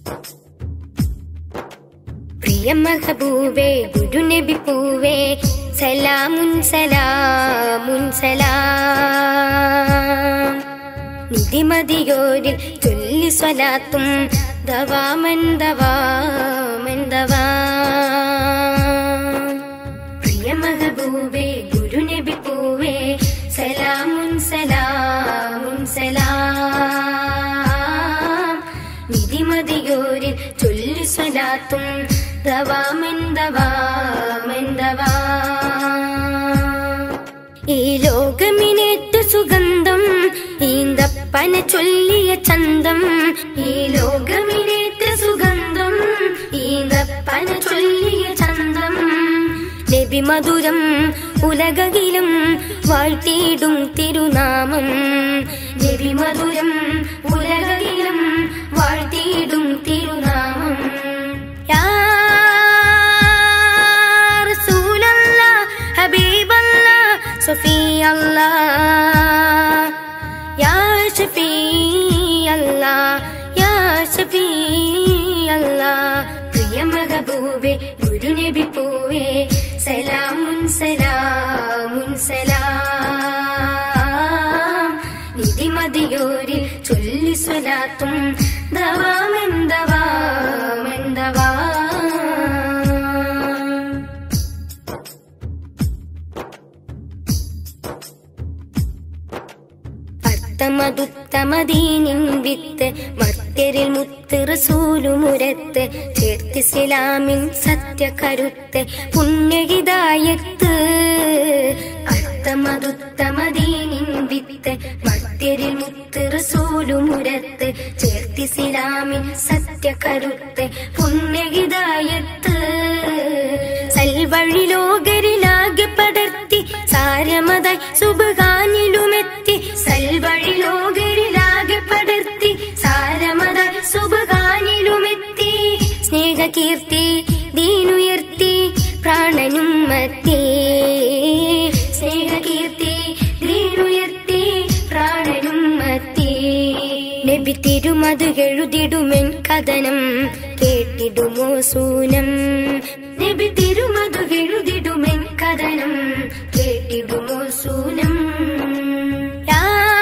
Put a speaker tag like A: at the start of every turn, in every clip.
A: പ്രിയ മഹബൂബേ ഗുരുനബി പൂവേ സലാമുൻ സലാമുൻ സലാം നിധിമതിയോരിൽ ചൊല്ലി സ്വലാത്തും ദവാമൻ ദവാമൻ ദവാം പ്രിയ മഹബൂബേ ഗുരുനബി പൂവേ സലാമുൻ സലാമുൻ സലാം നിധിമതിയോരിൽ ചൊല്ലി സ്വലാത്തും ദവാമൻ ദവാമൻ ദവാം ഈ ലോകമിനേറ്റ സുഗന്ധം ഈന്തപ്പന ചൊല്ലിയ ചന്തം ഈ ലോകമിനേറ്റ സുഗന്ധം ഈന്തപ്പന ചൊല്ലിയ ചന്തം നബി മധുരം ഉലകകിലും വാഴ്ത്തിയിടും തിരുനാമം നബി മധുരം ഉലകകിലും വാഴ്ത്തിയിടും തിരുനാമം യാ റസൂലല്ലാ ഹബീബല്ലാ സഫിയല്ലാ യാ ഷഫീയല്ലാ യാ ഷഫീയല്ലാ പ്രിയ മഹബൂബേ ഗുരുനബി പൂവേ സലാമുൻ സലാമുൻ സലാം നിധിമതിയോരിൽ ചൊല്ലി സ്വലാത്തും ദവാമൻ ദവാമൻ ദവാം അത്തമതുത്തമദീനിൻ വിത്ത് മർത്യരിൽ മുത്ത് റസൂലുമുരത്ത് ചേർത്ത് സിലാമിൻ സത്യകരുത്ത് പുണ്യഹിതായത്ത് അത്തമതുത്തമദീനിൻ വിത്ത് മർത്യരിൽ മുത്ത് റസൂലുമുരത്ത് ചേർത്ത് സിലാമിൻ സത്യകരുത്ത് പുണ്യഹിതായത്ത് സൽവഴി ലോകരിലാകെ പടർത്തി സാരമതായി സുബകാനിലുമെത്തി സൽവഴി ലോകരിലാകെ പടർത്തി സാരമതായി സുബകാനിലുമെത്തി സ്നേഹകീർത്തി ദീനുയർത്തി പ്രാണനും മത്തി സ്നേഹകീർത്തി ദീനുയർത്തി പ്രാണനും മത്തി നബി തിരുമത് എഴുതിടുമെൻ കഥനം കേട്ടിടുമോ സൂനം നബി തിരുമത് എഴുതിടുമെൻ കഥനം കേട്ടിടുമോ സൂനം യാ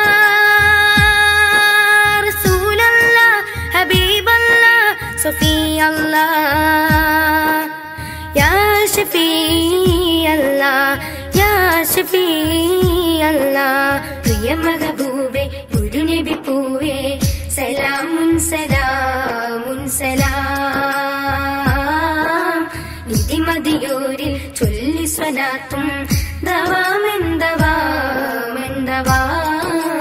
A: റസൂലല്ലാ, ഹബീബല്ലാ, സഫിയല്ലാ, യാ ഷഫീയല്ലാ, യാ ഷഫീയല്ലാ, പ്രിയ മഹബൂബേ ഗുരുനബി പൂവേ സലാമുൻ സലാമുൻ സലാം നിധിമതിയോരിൽ ചൊല്ലി സ്വലാത്തും ദവാമൻ ദവാമൻ ദവാം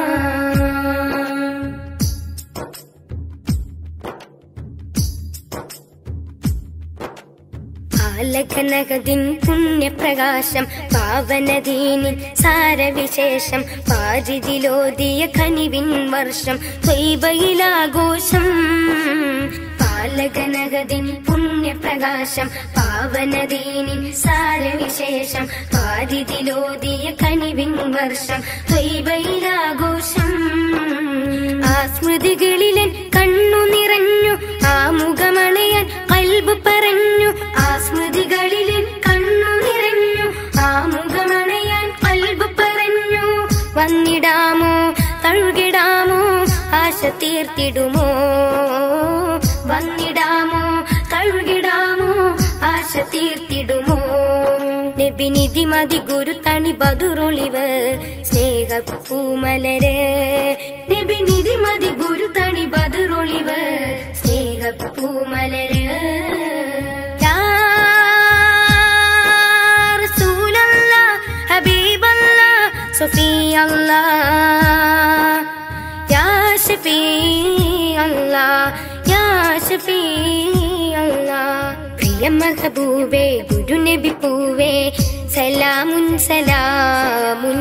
A: പാലകനകതിൻ പുണ്യപ്രകാശം പാവനദീനിൻ സാരവിശേഷം പാരിതിലോതിയ കനിവിൻ വർഷം ത്വൈബയിലാഘോഷം പാലകനകതിൻ പുണ്യപ്രകാശം പാവനദീനിൻ സാരവിശേഷം പാരിതിലോതിയ കനിവിൻ വർഷം ത്വൈബയിലാഘോഷം ആ സ്മൃതികളിലൻ കണ്ണു നിറഞ്ഞു ആ മുഖമണയാൻ കൽബ് പറഞ്ഞു ആ സ്മൃതികളിലൻ കണ്ണു നിറഞ്ഞു ആ മുഖമണയാൻ കൽബ് പറഞ്ഞു വന്നിടാമോ തഴുകിടാമോ ആശ തീർത്തിടുമോ വന്നിടാമോ തഴുകിടാമോ ആശ തീർത്തിടുമോ നബിനിധി മതി ഗുരു തണി ബതുറൊളിവ് സ്നേഹപ്പൂമലര് നബിനിധി മതി ഗുരു തണി ബതുറൊളിവ് സ്നേഹപ്പൂമലര് യാ റസൂലല്ലാ, ഹബീബല്ലാ, സഫിയല്ലാ, യാ ഷഫീഅല്ലാ, യാ ഷഫീഅല്ലാ. പ്രിയ മഹബൂബേ ഗുരുനബി പൂവേ സലാമുൻ സലാമുൻ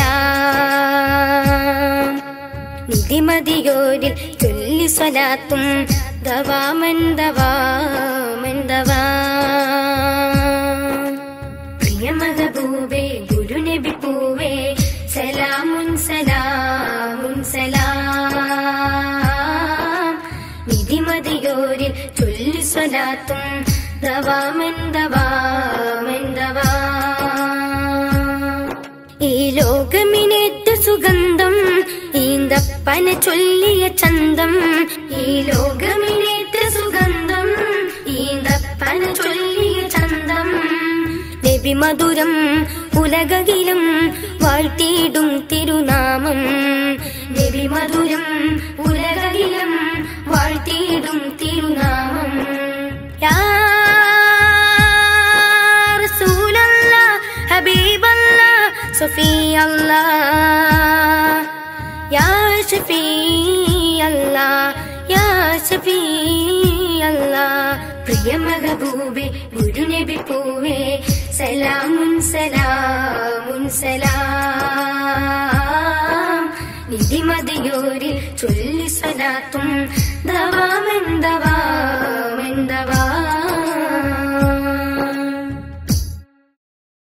A: സലാം നിധിമതിയോരിൽ ചൊല്ലി സ്വലാത്തും ദവാമൻ ദവാമൻ ദവാം പ്രിയ മഹബൂബേ ഗുരുനബി പൂവേ സലാമുൻ സലാമുൻ സലാം നിധിമതിയോരിൽ സ്വലാത്തും ദവാമെന്തവാമെന്തവാ ഈ ലോകമിനേറ്റ സുഗന്ധം ഈന്തപ്പന ചൊല്ലിയ ചന്തം ഈ ലോകമിനേറ്റ സുഗന്ധം ഈന്തപ്പന ചൊല്ലിയ ചന്തം നബി മധുരം ഉലകകിലും വാഴ്ത്തിയിടും തിരുനാമം നബി മധുരം ഉലകകിലും വാഴ്ത്തിയിടും തിരുനാമം യാ റസൂലല്ലാ ഹബീബല്ലാ സഫിയല്ലാ യാ ഷഫീയല്ലാ യാ ഷഫീയല്ലാ പ്രിയ മഹബൂബെ ഗുരുനബി പൂവേ സലാമുൻ സലാമുൻ സലാം നിധിമതിയോരിൽ ചൊല്ലി സലാത്തും ദവ